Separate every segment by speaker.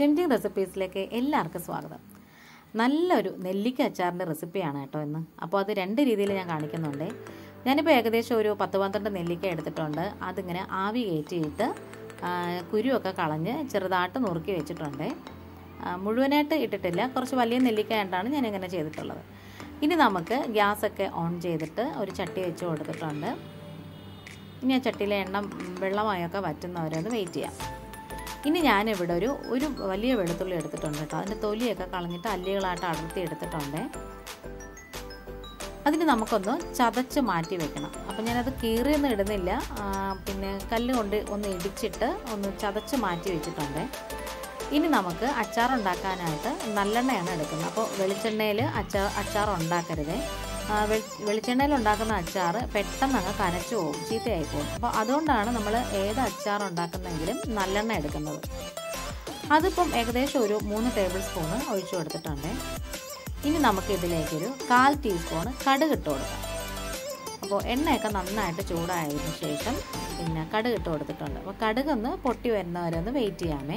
Speaker 1: trending റെസിപ്പീസിലേക്ക് എല്ലാവർക്കും സ്വാഗതം നല്ലൊരു നെല്ലിക്ക അച്ചാറിൻ്റെ റെസിപ്പിയാണ് കേട്ടോ ഇന്ന് അപ്പോൾ അത് രണ്ട് രീതിയിൽ ഞാൻ കാണിക്കുന്നുണ്ട് ഞാനിപ്പോൾ ഏകദേശം ഒരു പത്ത് പന്ത്രണ്ട് നെല്ലിക്ക എടുത്തിട്ടുണ്ട് അതിങ്ങനെ ആവി കയറ്റിയിട്ട് ആ, കുരുവൊക്കെ കളഞ്ഞ് ചെറുതായിട്ട് നുറുക്കി വെച്ചിട്ടുണ്ട് ആ, മുഴുവനായിട്ട് ഇട്ടിട്ടില്ല കുറച്ച് വലിയ നെല്ലിക്ക ആയിട്ടാണ് ഞാൻ ഇങ്ങനെ ചെയ്തിട്ടുള്ളത് ഇനി നമുക്ക് ഗ്യാസൊക്കെ ഓൺ ചെയ്തിട്ട് ഒരു ചട്ടി വെച്ച് കൊടുത്തിട്ടുണ്ട് ഇനി ആ ചട്ടിയിലെ എണ്ണ വെള്ളമായൊക്കെ വറ്റുന്നവരെ ഒന്ന് വെയിറ്റ് ചെയ്യാം ഇനി ഞാനിവിടെ ഒരു ഒരു വലിയ വെളുത്തുള്ളി എടുത്തിട്ടുണ്ട് കേട്ടോ അതിൻ്റെ തൊലിയൊക്കെ കളഞ്ഞിട്ട് അല്ലികളായിട്ട് അടർത്തി എടുത്തിട്ടുണ്ട് അതിന് നമുക്കൊന്ന് ചതച്ച് മാറ്റി വെക്കണം അപ്പം ഞാനത് കീറിയൊന്നും ഇടുന്നില്ല ആ, പിന്നെ കല്ല് കൊണ്ട് ഒന്ന് ഇടിച്ചിട്ട് ഒന്ന് ചതച്ച് മാറ്റി വെച്ചിട്ടുണ്ട് ഇനി നമുക്ക് അച്ചാർ ഉണ്ടാക്കാനായിട്ട് നല്ലെണ്ണയാണ് എടുക്കുന്നത് അപ്പോൾ വെളിച്ചെണ്ണയിൽ അച്ചാർ അച്ചാർ ഉണ്ടാക്കരുത് ആ, വെളി- വെളിച്ചെണ്ണയിൽ ഉണ്ടാക്കുന്ന അച്ചാർ പെട്ടെന്ന് അങ്ങ് കനച്ചു പോകും ചീത്തയായി പോകും അപ്പോൾ അതുകൊണ്ടാണ് നമ്മൾ ഏത് അച്ചാർ ഉണ്ടാക്കുന്നെങ്കിലും നല്ലെണ്ണ എടുക്കുന്നത് അതിപ്പം ഏകദേശം ഒരു മൂന്ന് ടേബിൾ സ്പൂണ് ഒഴിച്ചു കൊടുത്തിട്ടുണ്ട് ഇനി നമുക്ക് ഇതിലേക്കൊരു കാൽ ടീസ്പൂണ് കടുക് ഇട്ട് കൊടുക്കാം അപ്പോൾ എണ്ണയൊക്കെ നന്നായിട്ട് ചൂടായതിനു ശേഷം പിന്നെ കടുക് ഇട്ട് കൊടുത്തിട്ടുണ്ട് അപ്പോൾ കടുക് ഒന്ന് പൊട്ടി വരുന്നവരെ ഒന്ന് വെയിറ്റ് ചെയ്യാമേ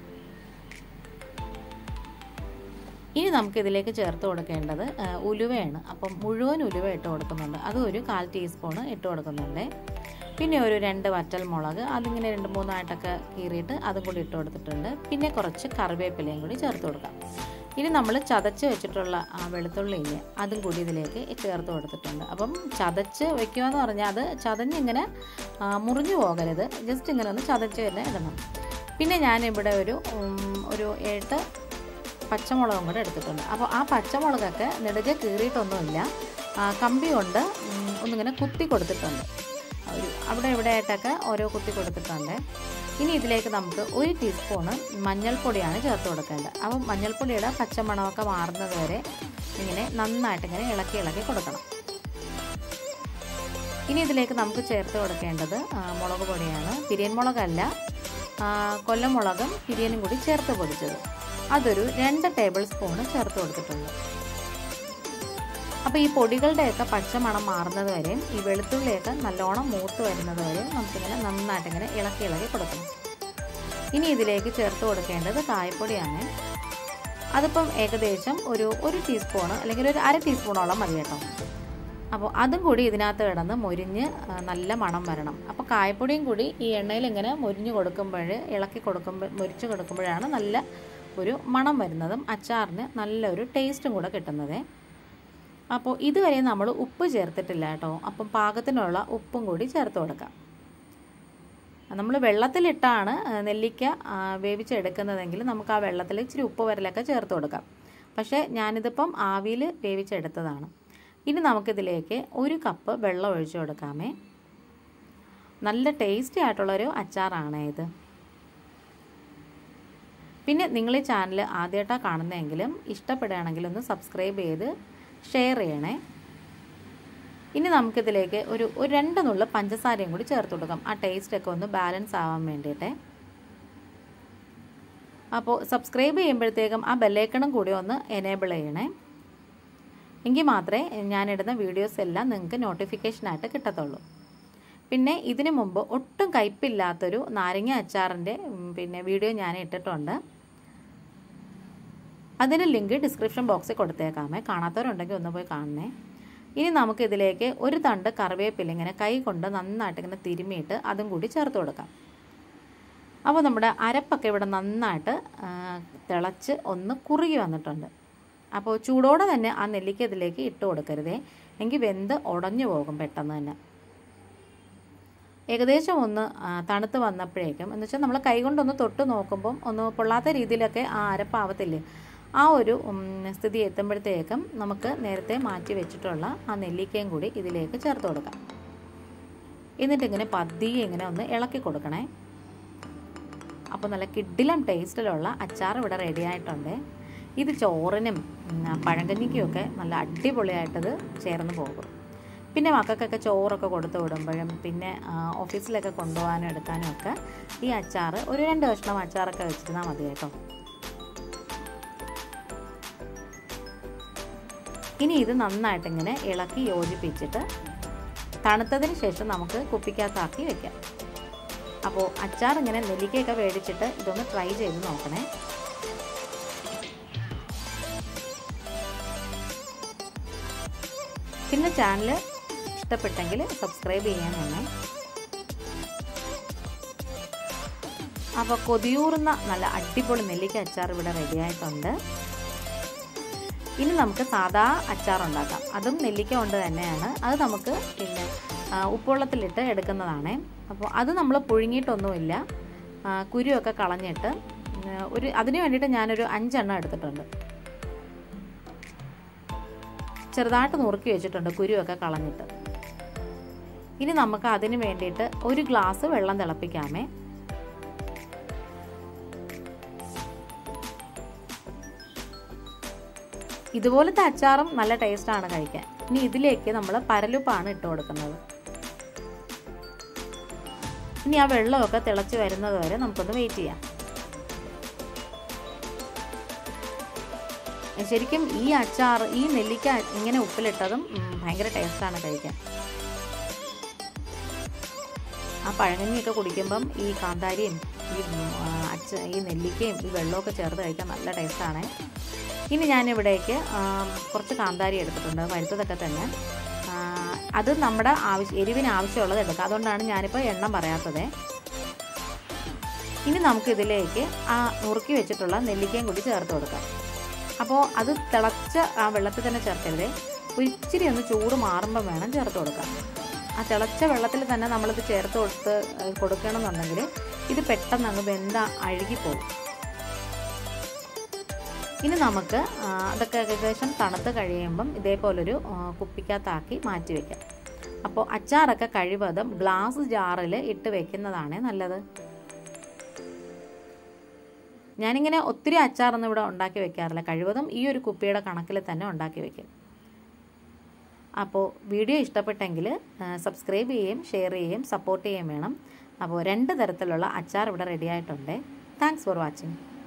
Speaker 1: ഇനി നമുക്ക് ഇതിലേക്ക് ചേർത്ത് കൊടുക്കേണ്ടത് ആ, ഉലുവയാണ് അപ്പം മുഴുവൻ ഉലുവ ഇട്ട് കൊടുക്കുന്നുണ്ട് അത് ഒരു കാൽ ടീസ്പൂണ് ഇട്ട് കൊടുക്കുന്നുണ്ട് പിന്നെ ഒരു രണ്ട് വറ്റൽ മുളക് അതിങ്ങനെ രണ്ട് മൂന്നായിട്ടൊക്കെ കീറിയിട്ട് അതും കൂടി ഇട്ട് കൊടുത്തിട്ടുണ്ട് പിന്നെ കുറച്ച് കറിവേപ്പിലയും കൂടി ചേർത്ത് കൊടുക്കാം ഇനി നമ്മൾ ചതച്ച് വെച്ചിട്ടുള്ള ആ വെളുത്തുള്ളിയില്ലേ അതും കൂടി ഇതിലേക്ക് ചേർത്ത് കൊടുത്തിട്ടുണ്ട് അപ്പം ചതച്ച് വെക്കുക എന്ന് പറഞ്ഞാൽ അത് ചതഞ്ഞിങ്ങനെ ആ, മുറിഞ്ഞു പോകരുത് ജസ്റ്റ് ഇങ്ങനെ ഒന്ന് ചതച്ച് തന്നെ ഇടണം പിന്നെ ഞാനിവിടെ ഒരു ഉം, ഒരു എട്ട് പച്ചമുളകും കൂടെ എടുത്തിട്ടുണ്ട് അപ്പോൾ ആ പച്ചമുളകൊക്കെ നെടുകെ കീറിയിട്ടൊന്നുമില്ല ആ, കമ്പി കൊണ്ട് ഉം, ഒന്നിങ്ങനെ കുത്തി കൊടുത്തിട്ടുണ്ട് ഒരു അവിടെ ഇവിടെ ആയിട്ടൊക്കെ ഓരോ കുത്തി കൊടുത്തിട്ടുണ്ട് ഇനി ഇതിലേക്ക് നമുക്ക് ഒരു ടീസ്പൂണ് മഞ്ഞൾപ്പൊടിയാണ് ചേർത്ത് കൊടുക്കേണ്ടത് അപ്പം മഞ്ഞൾപ്പൊടിയുടെ പച്ചമണമൊക്കെ മാറുന്നത് വരെ ഇങ്ങനെ നന്നായിട്ട് ഇങ്ങനെ ഇളക്കി ഇളക്കി കൊടുക്കണം ഇനി ഇതിലേക്ക് നമുക്ക് ചേർത്ത് കൊടുക്കേണ്ടത് ആ, മുളക് പൊടിയാണ് പിരിയൻ മുളകല്ല ആ, കൊല്ലമുളകും പിരിയനും കൂടി ചേർത്ത് പൊടിച്ചത് അതൊരു രണ്ട് ടേബിൾ സ്പൂണ് ചേർത്ത് കൊടുത്തിട്ടുണ്ട് അപ്പോൾ ഈ പൊടികളുടെയൊക്കെ പച്ചമണം മാറുന്നത് വരെയും ഈ വെളുത്തുള്ളിയൊക്കെ നല്ലോണം മൂത്ത് വരുന്നത് വരെയും നമുക്കിങ്ങനെ നന്നായിട്ട് ഇങ്ങനെ ഇളക്കി ഇളക്കി കൊടുക്കണം ഇനി ഇതിലേക്ക് ചേർത്ത് കൊടുക്കേണ്ടത് കായപ്പൊടിയാണ് അതിപ്പം ഏകദേശം ഒരു ഒരു ടീസ്പൂണ് അല്ലെങ്കിൽ ഒരു അര ടീസ്പൂണോളം മതി കേട്ടോ അപ്പോൾ അതും കൂടി ഇതിനകത്ത് കിടന്ന് മൊരിഞ്ഞ് ആ, നല്ല മണം വരണം അപ്പോൾ കായപ്പൊടിയും കൂടി ഈ എണ്ണയിൽ ഇങ്ങനെ മൊരിഞ്ഞ് കൊടുക്കുമ്പോൾ ഇളക്കി കൊടുക്കുമ്പോൾ മൊരിച്ച് കൊടുക്കുമ്പോഴാണ് നല്ല ഒരു മണം വരുന്നതും അച്ചാറിന് നല്ലൊരു ടേസ്റ്റും കൂടെ കിട്ടുന്നത് അപ്പോൾ ഇതുവരെ നമ്മൾ ഉപ്പ് ചേർത്തിട്ടില്ല കേട്ടോ അപ്പം പാകത്തിനുള്ള ഉപ്പും കൂടി ചേർത്ത് കൊടുക്കാം നമ്മൾ വെള്ളത്തിലിട്ടാണ് ആ, നെല്ലിക്ക ആ, വേവിച്ചെടുക്കുന്നതെങ്കിൽ നമുക്ക് ആ വെള്ളത്തിൽ ഇച്ചിരി ഉപ്പ് വരലൊക്കെ ചേർത്ത് കൊടുക്കാം പക്ഷേ ഞാനിതിപ്പം ആവിയിൽ വേവിച്ചെടുത്തതാണ് ഇനി നമുക്കിതിലേക്ക് ഒരു കപ്പ് വെള്ളം ഒഴിച്ചു കൊടുക്കാമേ നല്ല ടേസ്റ്റി ആയിട്ടുള്ളൊരു അച്ചാറാണ് ഇത് പിന്നെ നിങ്ങൾ ഈ ചാനൽ ആദ്യമായിട്ടാണ് കാണുന്നതെങ്കിലും ഇഷ്ടപ്പെടുകയാണെങ്കിൽ ഒന്ന് സബ്സ്ക്രൈബ് ചെയ്ത് ഷെയർ ചെയ്യണേ ഇനി നമുക്കിതിലേക്ക് ഒരു ഒരു രണ്ട് നുള്ള പഞ്ചസാരയും കൂടി ചേർത്ത് കൊടുക്കാം ആ ടേസ്റ്റൊക്കെ ഒന്ന് ബാലൻസ് ആവാൻ വേണ്ടിയിട്ട് അപ്പോൾ സബ്സ്ക്രൈബ് ചെയ്യുമ്പോഴത്തേക്കും ആ ബെല്ലൈക്കണും കൂടി ഒന്ന് എനേബിൾ ചെയ്യണേ എങ്കിൽ മാത്രമേ ഞാനിടുന്ന വീഡിയോസ് എല്ലാം നിങ്ങൾക്ക് നോട്ടിഫിക്കേഷനായിട്ട് കിട്ടത്തുള്ളൂ പിന്നെ ഇതിനു മുമ്പ് ഒട്ടും കയ്പില്ലാത്തൊരു നാരങ്ങ അച്ചാറിൻ്റെ ഉം, പിന്നെ വീഡിയോ ഞാൻ ഇട്ടിട്ടുണ്ട് അതിൻ്റെ ലിങ്ക് ഡിസ്ക്രിപ്ഷൻ ബോക്സിൽ കൊടുത്തേക്കാമേ കാണാത്തവരുണ്ടെങ്കിൽ ഒന്ന് പോയി കാണണേ ഇനി നമുക്ക് ഇതിലേക്ക് ഒരു തണ്ട് കറിവേപ്പില ഇങ്ങനെ കൈ കൊണ്ട് നന്നായിട്ട് ഇങ്ങനെ തിരുമിയിട്ട് അതും കൂടി ചേർത്ത് കൊടുക്കാം അപ്പോൾ നമ്മുടെ അരപ്പൊക്കെ ഇവിടെ നന്നായിട്ട് ആ, തിളച്ച് ഒന്ന് കുറുകി വന്നിട്ടുണ്ട് അപ്പോൾ ചൂടോടെ തന്നെ ആ നെല്ലിക്ക ഇതിലേക്ക് ഇട്ട് കൊടുക്കരുതേ എങ്കിൽ വെന്ത് ഉടഞ്ഞു പോകും പെട്ടെന്ന് തന്നെ ഏകദേശം ഒന്ന് ആ, തണുത്ത് വന്നപ്പോഴേക്കും എന്ന് വെച്ചാൽ നമ്മൾ കൈകൊണ്ടൊന്ന് തൊട്ട് നോക്കുമ്പം ഒന്ന് പൊള്ളാത്ത രീതിയിലൊക്കെ ആ അരപ്പാവത്തില്ലേ ആ ഒരു ഉം, സ്ഥിതി എത്തുമ്പോഴത്തേക്കും നമുക്ക് നേരത്തെ മാറ്റി വെച്ചിട്ടുള്ള ആ നെല്ലിക്കയും കൂടി ഇതിലേക്ക് ചേർത്ത് കൊടുക്കാം എന്നിട്ട് ഇങ്ങനെ പതിയെ ഇങ്ങനെ ഒന്ന് ഇളക്കി കൊടുക്കണേ അപ്പോൾ നല്ല കിഡിലം ടേസ്റ്റിലുള്ള അച്ചാർ ഇവിടെ റെഡി ആയിട്ടുണ്ട് ഇത് ചോറിനും ഉം, പഴങ്കഞ്ഞിക്കും ഒക്കെ നല്ല അടിപൊളിയായിട്ടത് ചേർന്ന് പോകും പിന്നെ മക്കൾക്കൊക്കെ ചോറൊക്കെ കൊടുത്തു വിടുമ്പോഴും പിന്നെ ആ, ഓഫീസിലൊക്കെ കൊണ്ടുപോകാനും എടുക്കാനും ഒക്കെ ഈ അച്ചാർ ഒരു രണ്ട് കഷ്ണം അച്ചാറൊക്കെ വെച്ചിരുന്നാൽ മതി കേട്ടോ ഇനി ഇത് നന്നായിട്ട് ഇങ്ങനെ ഇളക്കി യോജിപ്പിച്ചിട്ട് തണുത്തതിന് ശേഷം നമുക്ക് കുപ്പിക്കകത്താക്കി വെക്കാം അപ്പോൾ അച്ചാർ ഇങ്ങനെ നെല്ലിക്കയൊക്കെ മേടിച്ചിട്ട് ഇതൊന്ന് ട്രൈ ചെയ്ത് നോക്കണേ ചാനൽ ഇഷ്ടപ്പെട്ടെങ്കിൽ സബ്സ്ക്രൈബ് ചെയ്യാൻ തന്നെ അപ്പോൾ കൊതിയൂറുന്ന നല്ല അടിപൊളി നെല്ലിക്ക അച്ചാർ ഇവിടെ റെഡിയായിട്ടുണ്ട് ഇനി നമുക്ക് സാദാ അച്ചാർ ഉണ്ടാക്കാം അതും നെല്ലിക്ക കൊണ്ട് തന്നെയാണ് അത് നമുക്ക് പിന്നെ ഉപ്പുവെള്ളത്തിലിട്ട് എടുക്കുന്നതാണ് അപ്പോൾ അത് നമ്മൾ പുഴുങ്ങിയിട്ടൊന്നുമില്ല കുരുവൊക്കെ കളഞ്ഞിട്ട് ഒരു അതിന് വേണ്ടിയിട്ട് ഞാനൊരു അഞ്ചെണ്ണം എടുത്തിട്ടുണ്ട് ചെറുതായിട്ട് നുറുക്കി വെച്ചിട്ടുണ്ട് കുരുവൊക്കെ കളഞ്ഞിട്ട് ഇനി നമുക്ക് അതിന് വേണ്ടിയിട്ട് ഒരു ഗ്ലാസ് വെള്ളം തിളപ്പിക്കാമേ ഇതുപോലത്തെ അച്ചാറും നല്ല ടേസ്റ്റാണ് കഴിക്കാൻ ഇനി ഇതിലേക്ക് നമ്മൾ പരലുപ്പാണ് ഇട്ട് കൊടുക്കുന്നത് ഇനി ആ വെള്ളമൊക്കെ തിളച്ച് വരുന്നത് വരെ നമുക്കൊന്ന് വെയിറ്റ് ചെയ്യാം ശരിക്കും ഈ അച്ചാർ ഈ നെല്ലിക്ക ഇങ്ങനെ ഉപ്പിലിട്ടതും ഭയങ്കര ടേസ്റ്റാണ് കഴിക്കാൻ ആ പഴങ്ങഞ്ഞിയൊക്കെ കുടിക്കുമ്പം ഈ കാന്താരിയും ഈ അച്ച ഈ നെല്ലിക്കയും ഈ വെള്ളമൊക്കെ ചേർത്ത് കഴിക്കാൻ നല്ല ടേസ്റ്റാണ് ഇനി ഞാനിവിടേക്ക് കുറച്ച് കാന്താരി എടുത്തിട്ടുണ്ട് വരുത്തതൊക്കെ തന്നെ അത് നമ്മുടെ ആവശ്യം എരിവിന് ആവശ്യമുള്ളത് എടുക്കുക അതുകൊണ്ടാണ് ഞാനിപ്പോൾ എണ്ണം പറയാത്തത് ഇനി നമുക്ക് ഇതിലേക്ക് ആ നുറുക്കി വെച്ചിട്ടുള്ള നെല്ലിക്കയും കൂടി ചേർത്ത് കൊടുക്കാം അപ്പോൾ അത് തിളച്ച ആ വെള്ളത്തിൽ തന്നെ ചേർക്കരുത് ഇച്ചിരി ഒന്ന് ചൂട് മാറുമ്പോൾ വേണം ചേർത്ത് കൊടുക്കാൻ ആ തിളച്ച വെള്ളത്തിൽ തന്നെ നമ്മളിത് ചേർത്ത് കൊടുത്ത് കൊടുക്കണമെന്നുണ്ടെങ്കിൽ ഇത് പെട്ടെന്ന് അങ്ങ് വെന്ത അഴുകിപ്പോകും ഇനി നമുക്ക് അതൊക്കെ ഏകദേശം തണുത്ത് കഴിയുമ്പം ഇതേപോലൊരു കുപ്പിക്കകത്താക്കി മാറ്റി വയ്ക്കാം അപ്പോൾ അച്ചാറൊക്കെ കഴിവതും ഗ്ലാസ് ജാറിൽ ഇട്ട് വെക്കുന്നതാണ് നല്ലത് ഞാനിങ്ങനെ ഒത്തിരി അച്ചാറൊന്നും ഇവിടെ ഉണ്ടാക്കി വെക്കാറില്ല കഴിവതും ഈ ഒരു കുപ്പിയുടെ കണക്കിൽ തന്നെ ഉണ്ടാക്കി വെക്കും അപ്പോൾ വീഡിയോ ഇഷ്ടപ്പെട്ടെങ്കിൽ സബ്സ്ക്രൈബ് ചെയ്യുകയും ഷെയർ ചെയ്യുകയും സപ്പോർട്ട് ചെയ്യുകയും വേണം അപ്പോൾ രണ്ട് തരത്തിലുള്ള അച്ചാർ ഇവിടെ റെഡി ആയിട്ടുണ്ട് താങ്ക്സ് ഫോർ വാച്ചിങ്